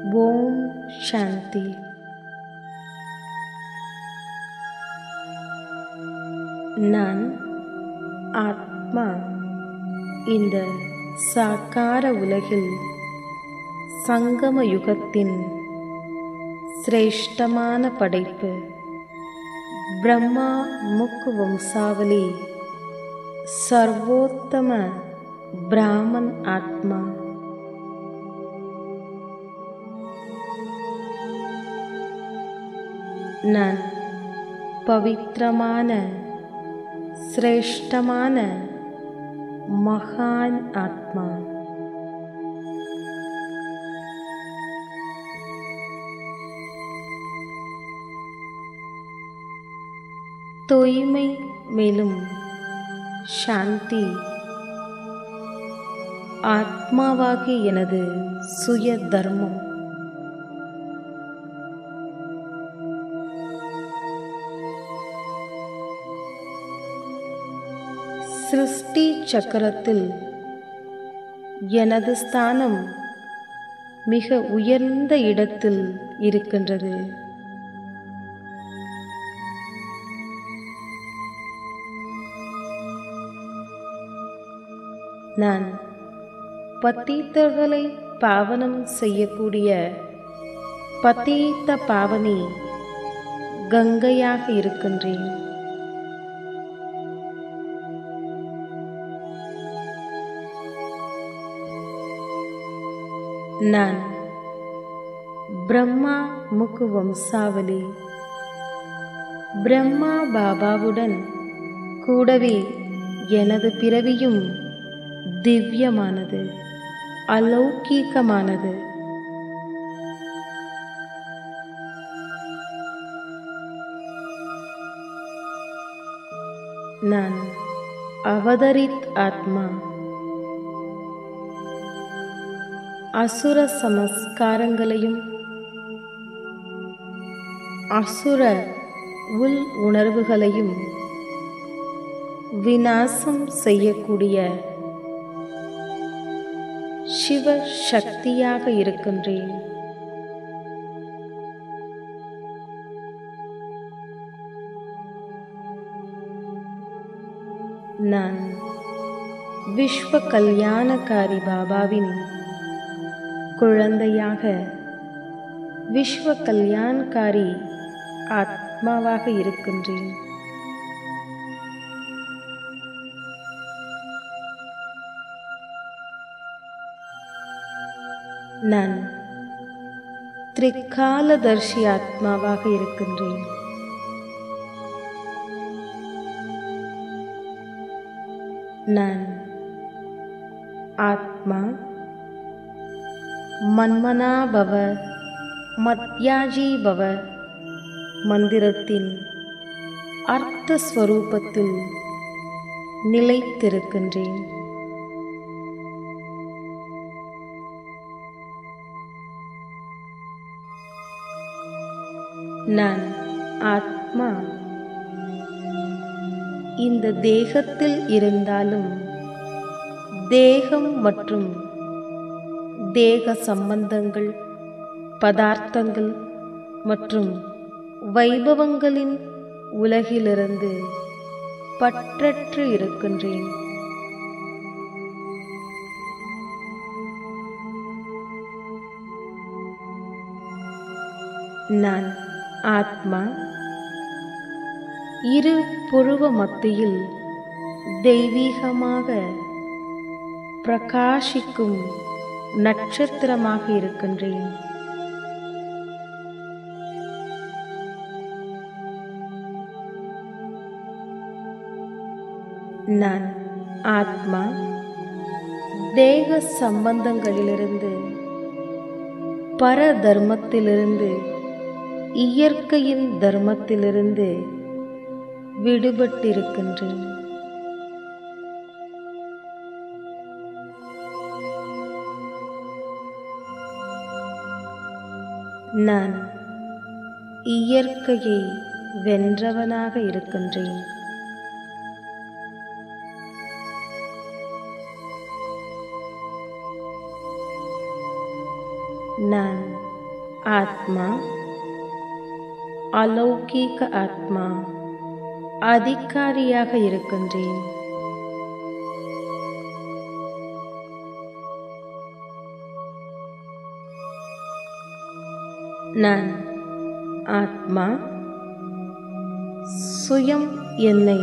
ஓம் சாந்தி நான் ஆத்மா இந்த சாக்கார உலகில் சங்கம யுகத்தின் சிரேஷ்டமான படைப்பு பிரம்மா முக்கு வம்சாவளி சர்வோத்தம பிராமன் ஆத்மா நான் பவித்திரமான சிரேஷ்டமான மகான் ஆத்மா தூய்மை மேலும் சாந்தி ஆத்மாவாகி எனது சுய தர்மம் சிருஷ்டி சக்கரத்தில் எனது ஸ்தானம் மிக உயர்ந்த இடத்தில் இருக்கின்றது நான் பத்தீத்தர்களை பாவனம் செய்யக்கூடிய பத்தீத்த பாவனி கங்கையாக இருக்கின்றேன் நான் பிரம்மா முக்கு வம்சாவளி பிரம்மா பாபாவுடன் கூடவே எனது பிறவியும் திவ்யமானது அலௌகீகமானது நான் அவதரித் ஆத்மா அசுர சமஸ்காரங்களையும் அசுர உள் உணர்வுகளையும் விநாசம் செய்யக்கூடிய சிவ சக்தியாக இருக்கின்றேன் நான் விஸ்வ கல்யாணக்காரி பாபாவின் குழந்தையாக விஸ்வ கல்யாண்காரி ஆத்மாவாக இருக்கின்றேன் நான் திரிகாலதர்ஷி ஆத்மாவாக இருக்கின்றேன் நான் ஆத்மா மன்மனா பவ மத்யாஜி பவ மந்திரத்தின் அர்த்த ஸ்வரூபத்தில் நிலைத்திருக்கின்றேன் நான் ஆத்மா இந்த தேகத்தில் இருந்தாலும் தேகம் மற்றும் தேக சம்பந்தங்கள் பதார்த்தங்கள் மற்றும் வைபவங்களின் உலகிலிருந்து பற்றற்று இருக்கின்றேன் நான் ஆத்மா இரு புருவ மத்தியில் தெய்வீகமாக பிரகாசிக்கும் நட்சத்திரமாக இருக்கின்றேன் நான் ஆத்மா தேக சம்பந்தங்களிலிருந்து பர தர்மத்திலிருந்து இயற்கையின் தர்மத்திலிருந்து விடுபட்டிருக்கின்றேன் நான் இயற்கையை வென்றவனாக இருக்கின்றேன் நான் ஆத்மா அலௌகீக ஆத்மா அதிகாரியாக இருக்கின்றேன் நான் ஆத்மா சுயம் என்னை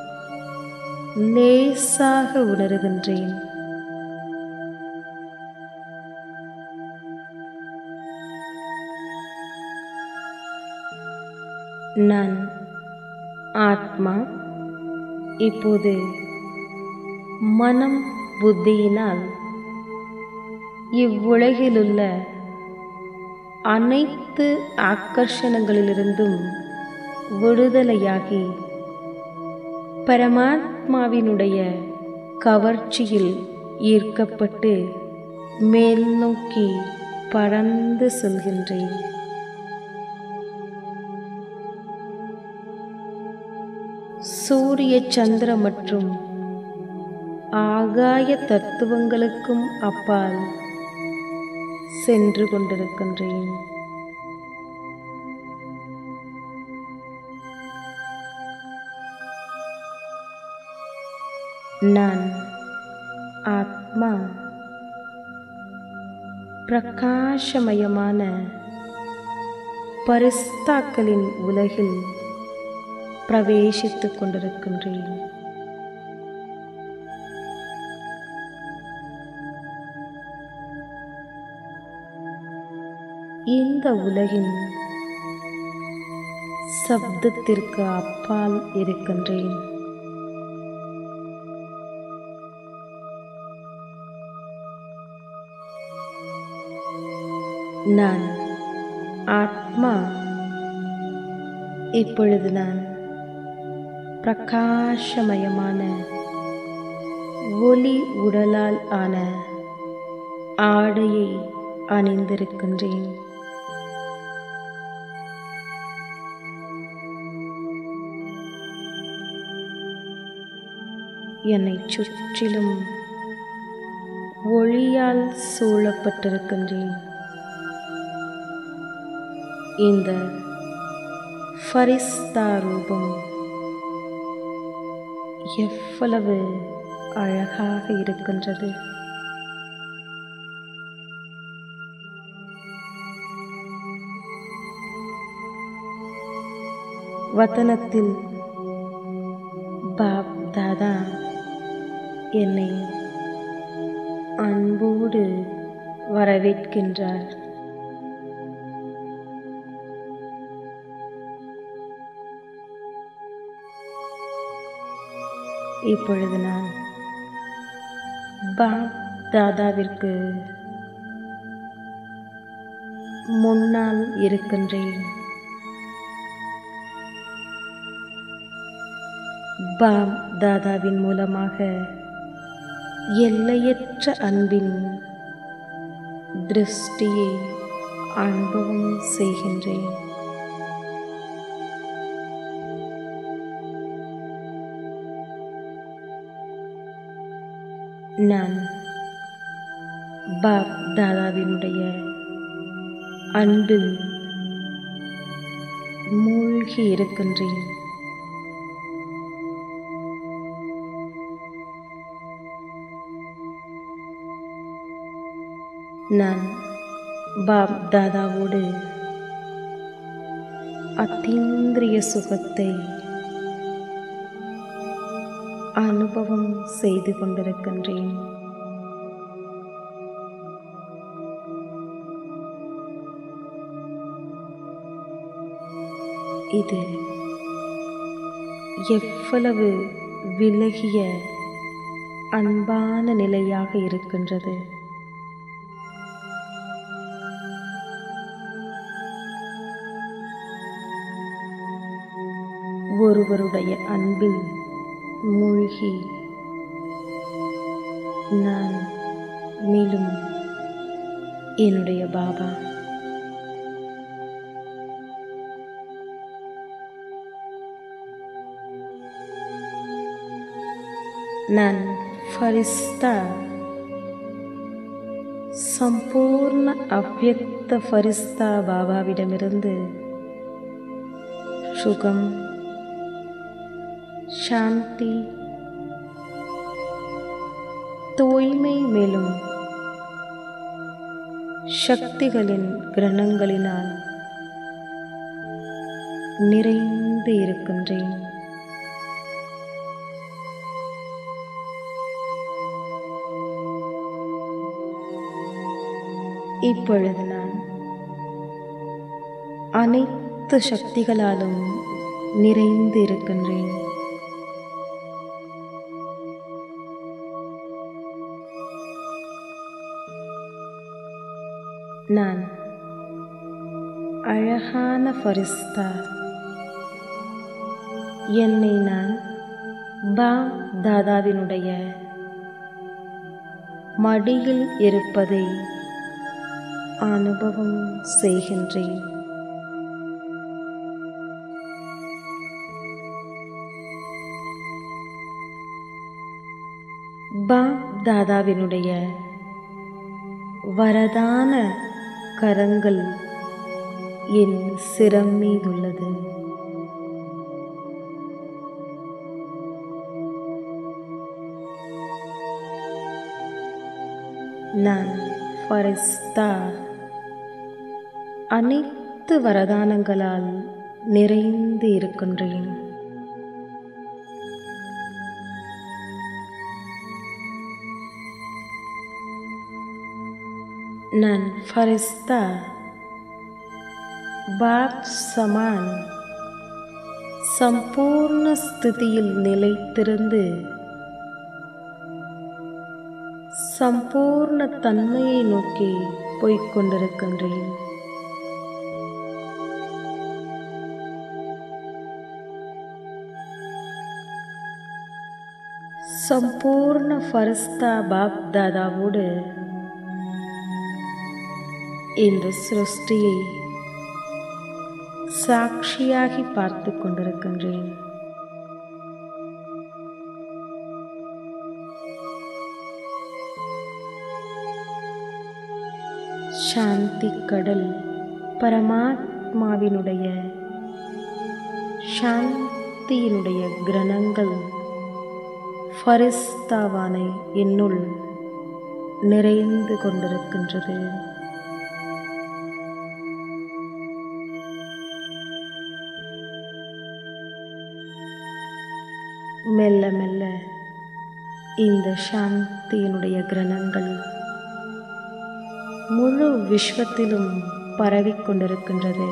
லேசாக உணர்கின்றேன் நான் ஆத்மா இப்போது மனம் புத்தியினால் இவ்வுலகிலுள்ள அனைத்து ஆக்கர்ஷணங்களிலிருந்தும் விடுதலையாகி பரமாத்மாவினுடைய கவர்ச்சியில் ஈர்க்கப்பட்டு மேல் நோக்கி பறந்து செல்கின்றேன் சூரிய சந்திர மற்றும் ஆகாய தத்துவங்களுக்கும் அப்பால் சென்று கொண்டிருக்கின்றேன் நான் ஆத்மா பிரகாசமயமான பரிஸ்தாக்களின் உலகில் பிரவேசித்துக் கொண்டிருக்கின்றேன் இந்த உலகின் சப்தத்திற்கு அப்பால் இருக்கின்றேன் நான் ஆத்மா இப்பொழுது நான் பிரகாசமயமான ஒளி உடலால் ஆன ஆடையை அணிந்திருக்கின்றேன் என்னை சுற்றிலும் ஒளியால் சூழப்பட்டிருக்கின்றேன் இந்த ஃபரிஸ்தா ரூபம் எவ்வளவு அழகாக இருக்கின்றது வதனத்தில் பாப் தாதா என்னை அன்போடு வரவேற்கின்றார் இப்பொழுது நான் பாப் தாதாவிற்கு முன்னால் இருக்கின்றேன் பாப் தாதாவின் மூலமாக எல்லையற்ற அன்பின் திருஷ்டியை அனுபவம் செய்கின்றேன் நான் பாப் தாதாவினுடைய அன்பில் மூழ்கி இருக்கின்றேன் நான் பாப் தாதாவோடு அத்தீந்திரிய சுகத்தை அனுபவம் செய்து கொண்டிருக்கின்றேன் இது எவ்வளவு விலகிய அன்பான நிலையாக இருக்கின்றது ஒருவருடைய அன்பில் மூழ்கி நான் மேலும் என்னுடைய பாபா நான் ஃபரிஸ்தா சம்பூர்ண அவ்யக்த ஃபரிஸ்தா பாபாவிடமிருந்து சுகம் சாந்தி தூய்மை மேலும் சக்திகளின் கிரணங்களினால் நிறைந்து இருக்கின்றேன் இப்பொழுது நான் அனைத்து சக்திகளாலும் நிறைந்து இருக்கின்றேன் நான் அழகான ஃபரிஸ்தா என்னை நான் பா தாதாவினுடைய மடியில் இருப்பதை அனுபவம் செய்கின்றேன் பாப் தாதாவினுடைய வரதான கரங்கள் என் சிரம் மீதுள்ளது நான் ஃபரிஸ்தா அனைத்து வரதானங்களால் நிறைந்து இருக்கின்றேன் நான் ஃபரிஸ்தா பாப் சமான் சம்பூர்ண ஸ்திதியில் நிலைத்திருந்து சம்பூர்ண தன்மையை நோக்கி போய்க் கொண்டிருக்கின்றேன் சம்பூர்ண ஃபரிஸ்தா பாப் தாதாவோடு இந்த சிருஷ்டியை சாட்சியாகி பார்த்து கொண்டிருக்கின்றேன் சாந்தி கடல் பரமாத்மாவினுடைய சாந்தியினுடைய கிரணங்கள் ஃபரிஸ்தாவான என்னுள் நிறைந்து கொண்டிருக்கின்றது மெல்ல மெல்ல இந்த சாந்தியினுடைய கிரணங்கள் முழு விஸ்வத்திலும் பரவிக் கொண்டிருக்கின்றது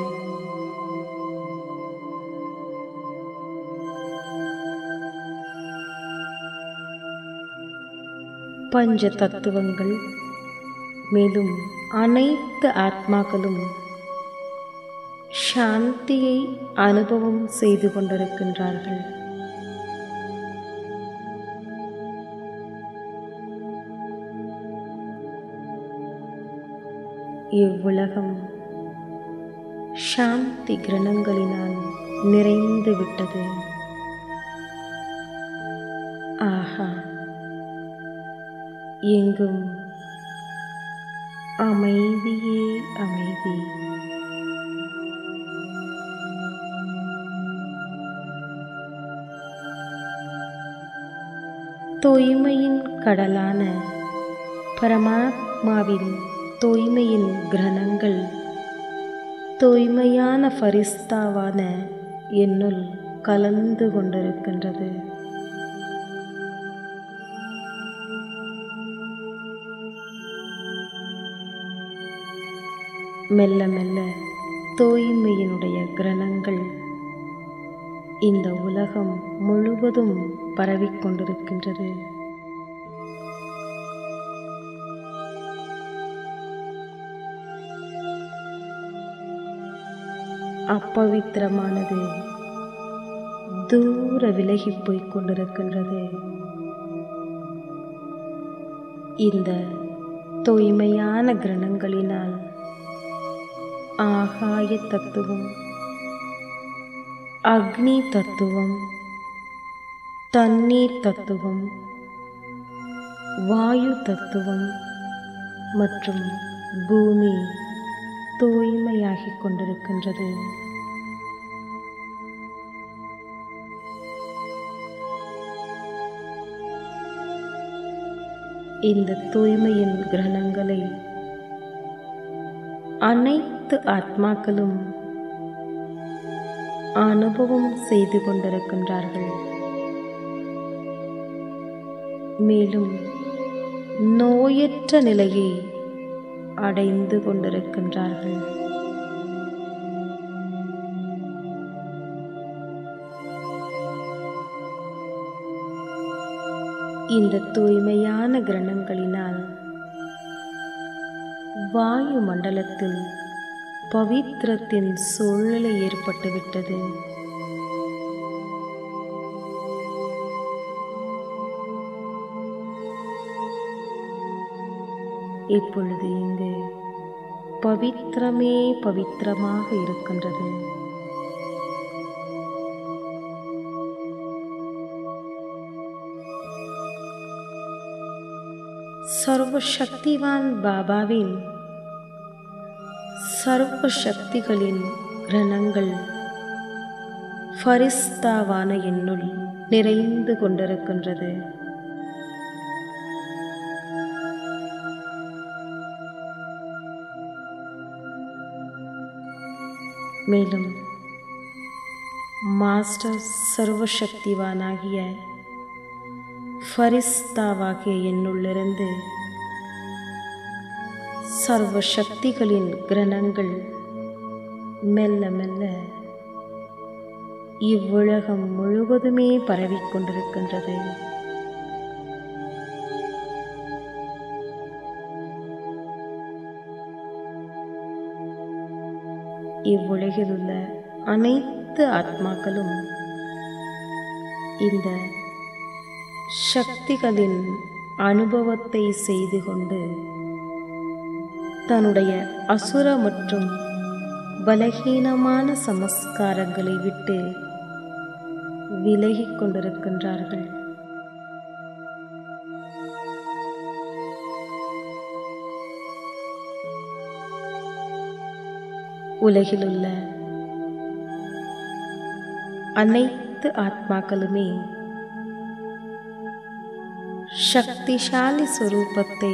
பஞ்ச தத்துவங்கள் மேலும் அனைத்து ஆத்மாக்களும் சாந்தியை அனுபவம் செய்து கொண்டிருக்கின்றார்கள் இவ்வுலகம் சாந்தி கிரணங்களினால் நிறைந்து விட்டது ஆஹா எங்கும் அமைதியே அமைதி தூய்மையின் கடலான பரமாத்மாவின் தூய்மையின் கிரணங்கள் தூய்மையான ஃபரிஸ்தாவான என்னுள் கலந்து கொண்டிருக்கின்றது மெல்ல மெல்ல தூய்மையினுடைய கிரணங்கள் இந்த உலகம் முழுவதும் பரவிக் கொண்டிருக்கின்றது அப்பவித்திரமானது தூர விலகி போய்க் கொண்டிருக்கின்றது இந்த தூய்மையான கிரணங்களினால் ஆகாய தத்துவம் அக்னி தத்துவம் தண்ணீர் தத்துவம் வாயு தத்துவம் மற்றும் பூமி தூய்மையாகிக் கொண்டிருக்கின்றது இந்த தூய்மையின் கிரகணங்களை அனைத்து ஆத்மாக்களும் அனுபவம் செய்து கொண்டிருக்கின்றார்கள் மேலும் நோயற்ற நிலையை அடைந்து கொண்டிருக்கின்றார்கள் இந்த தூய்மையான கிரணங்களினால் வாயு மண்டலத்தில் பவித்திரத்தின் சூழ்நிலை ஏற்பட்டுவிட்டது இப்பொழுது இங்கு பவித்திரமே பவித்திரமாக இருக்கின்றது சர்வ சக்திவான் பாபாவின் சர்வ சக்திகளின் கிரணங்கள் ஃபரிஸ்தாவான என்னுள் நிறைந்து கொண்டிருக்கின்றது மேலும் மாஸ்டர் சர்வசக்திவானாகிய ஃபரிஸ்தாவாகிய என்னுள்ளிருந்து சர்வ சக்திகளின் கிரணங்கள் மெல்ல மெல்ல இவ்வுலகம் முழுவதுமே பரவிக் கொண்டிருக்கின்றது இவ்வுலகில் உள்ள அனைத்து ஆத்மாக்களும் இந்த சக்திகளின் அனுபவத்தை செய்து கொண்டு தன்னுடைய அசுர மற்றும் பலகீனமான சமஸ்காரங்களை விட்டு விலகிக் கொண்டிருக்கின்றார்கள் உலகிலுள்ள அனைத்து ஆத்மாக்களுமே சக்திசாலி சொரூபத்தை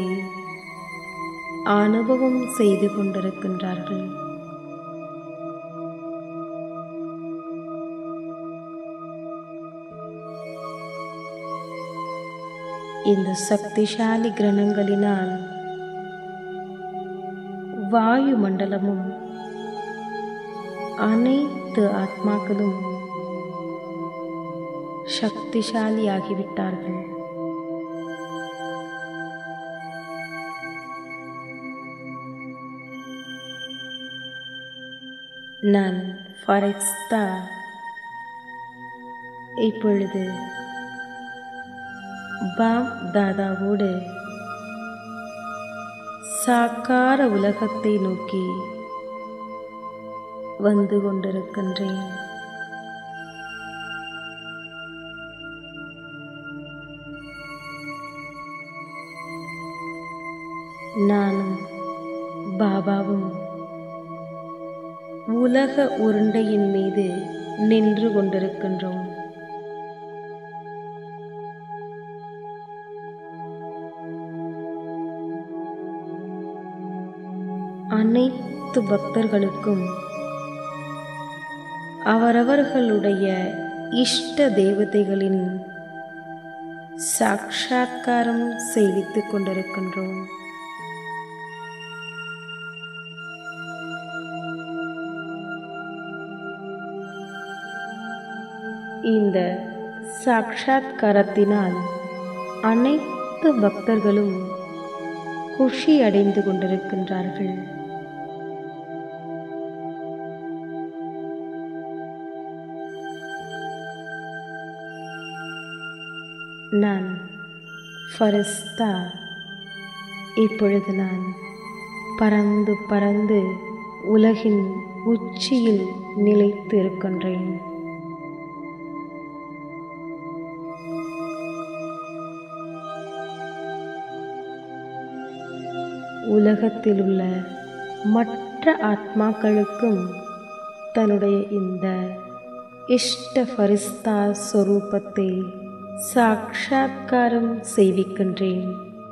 அனுபவம் செய்து கொண்டிருக்கின்றார்கள் இந்த சக்திசாலி கிரணங்களினால் வாயு மண்டலமும் அனைத்து ஆத்மாக்களும் சக்திசாலியாகிவிட்டார்கள் நான் ஃபரெக்ஸ்தா இப்பொழுது பாம் தாதாவோடு சாக்கார உலகத்தை நோக்கி வந்து கொண்டிருக்கின்றேன் நானும் பாபாவும் உலக உருண்டையின் மீது நின்று கொண்டிருக்கின்றோம் அனைத்து பக்தர்களுக்கும் அவரவர்களுடைய இஷ்ட தேவதைகளின் சாட்சாத்காரம் செய்வித்துக் கொண்டிருக்கின்றோம் இந்த சாட்சாத்காரத்தினால் அனைத்து பக்தர்களும் குஷி அடைந்து கொண்டிருக்கின்றார்கள் நான் ஃபரிஸ்தா இப்பொழுது நான் பறந்து பறந்து உலகின் உச்சியில் நிலைத்து இருக்கின்றேன் உலகத்திலுள்ள மற்ற ஆத்மாக்களுக்கும் தன்னுடைய இந்த இஷ்ட ஃபரிஸ்தா ஸ்வரூபத்தை சாட்சாத்காரம் செய்விக்கின்றேன்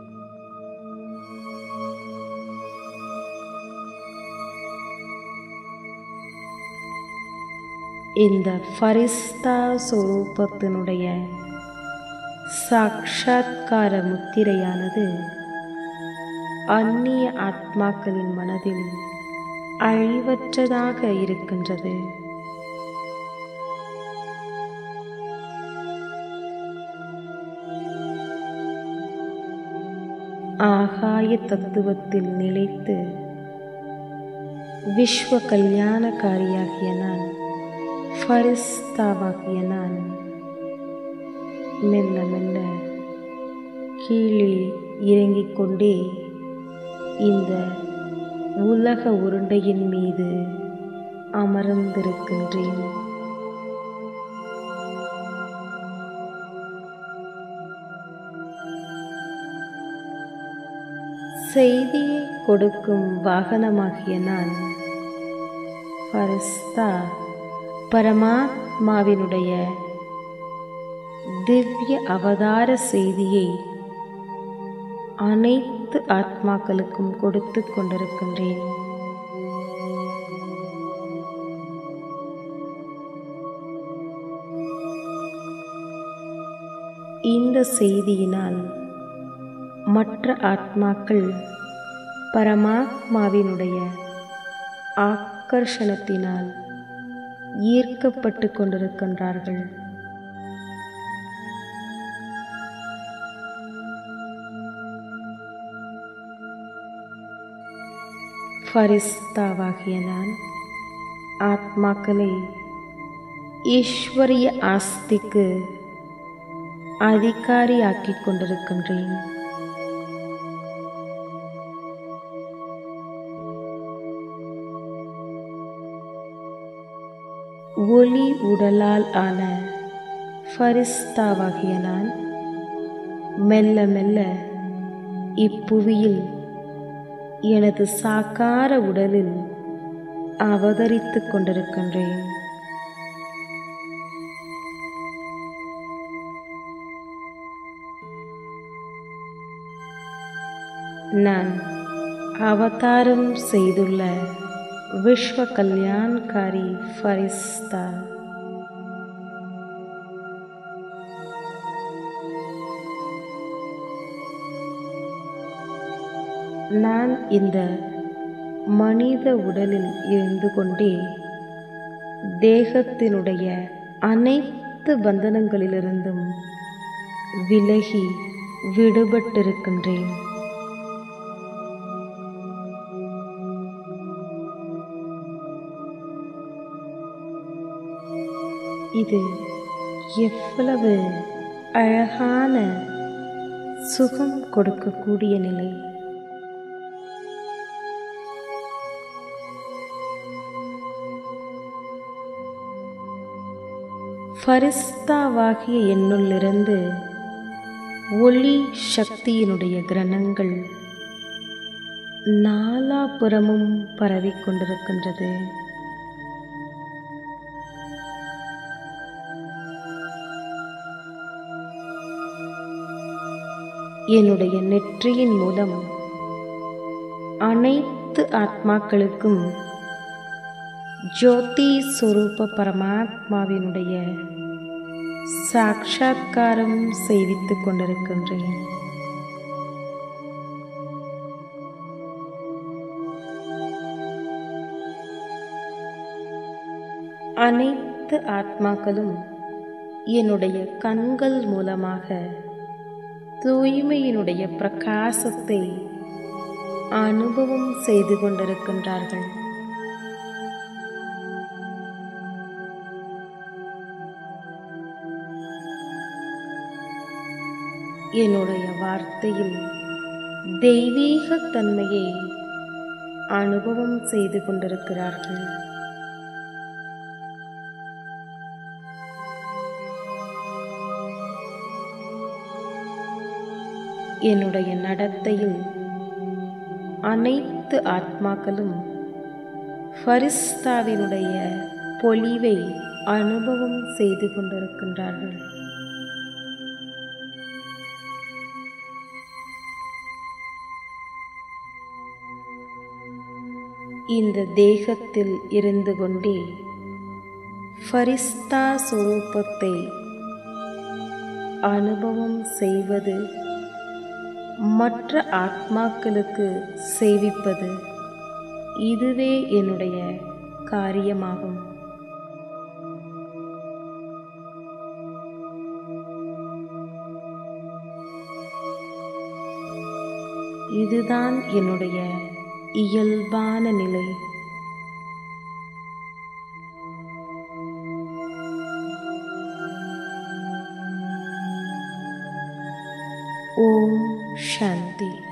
இந்த ஃபரிஸ்தா ஸ்வரூபத்தினுடைய சாட்சாத்கார முத்திரையானது அந்நிய ஆத்மாக்களின் மனதில் அழிவற்றதாக இருக்கின்றது ஆகாய தத்துவத்தில் நிலைத்து விஸ்வ கல்யாணக்காரியாகிய நான் ஃபரிஸ்தாவாகிய நான் மெல்ல மெல்ல கீழே இறங்கிக் கொண்டே இந்த உலக உருண்டையின் மீது அமர்ந்திருக்கின்றேன் செய்தியை கொடுக்கும் வாகனமாகிய நான் ஃபரிஸ்தா பரமாத்மாவினுடைய திவ்ய அவதார செய்தியை அனைத்து ஆத்மாக்களுக்கும் கொடுத்து கொண்டிருக்கின்றேன் இந்த செய்தியினால் மற்ற ஆத்மாக்கள் பரமாத்மாவினுடைய ஆக்கர்ஷணத்தினால் ஈர்க்கப்பட்டு கொண்டிருக்கின்றார்கள் ஃபரிஸ்தாவாகிய நான் ஆத்மாக்களை ஈஸ்வரிய ஆஸ்திக்கு அதிகாரியாக்கிக் கொண்டிருக்கின்றேன் ஒளி உடலால் ஆன ஃபரிஸ்தாவாகிய நான் மெல்ல மெல்ல இப்புவியில் எனது சாக்கார உடலில் அவதரித்துக் கொண்டிருக்கின்றேன் நான் அவதாரம் செய்துள்ள விஸ்வ கல்யாண்காரி ஃபரிஸ்தா நான் இந்த மனித உடலில் இருந்து கொண்டே தேகத்தினுடைய அனைத்து பந்தனங்களிலிருந்தும் விலகி விடுபட்டிருக்கின்றேன் இது எவ்வளவு அழகான சுகம் கொடுக்கக்கூடிய நிலை ஃபரிஸ்தாவாகிய என்னுள்ளிருந்து ஒளி சக்தியினுடைய கிரணங்கள் நாலாபுறமும் பரவிக் கொண்டிருக்கின்றது என்னுடைய நெற்றியின் மூலம் அனைத்து ஆத்மாக்களுக்கும் ஜோதி ஸ்வரூப பரமாத்மாவினுடைய சாட்சாத்காரம் செய்வித்துக் கொண்டிருக்கின்றேன் அனைத்து ஆத்மாக்களும் என்னுடைய கண்கள் மூலமாக தூய்மையினுடைய பிரகாசத்தை அனுபவம் செய்து கொண்டிருக்கின்றார்கள் என்னுடைய வார்த்தையில் தெய்வீக தன்மையை அனுபவம் செய்து கொண்டிருக்கிறார்கள் என்னுடைய நடத்தையில் அனைத்து ஆத்மாக்களும் ஃபரிஸ்தாவினுடைய பொலிவை அனுபவம் செய்து கொண்டிருக்கின்றார்கள் இந்த தேகத்தில் இருந்து கொண்டே ஃபரிஸ்தா சுரூபத்தை அனுபவம் செய்வது மற்ற ஆத்மாக்களுக்கு சேவிப்பது இதுவே என்னுடைய காரியமாகும் இதுதான் என்னுடைய இயல்பான நிலை ஓம் சாந்தி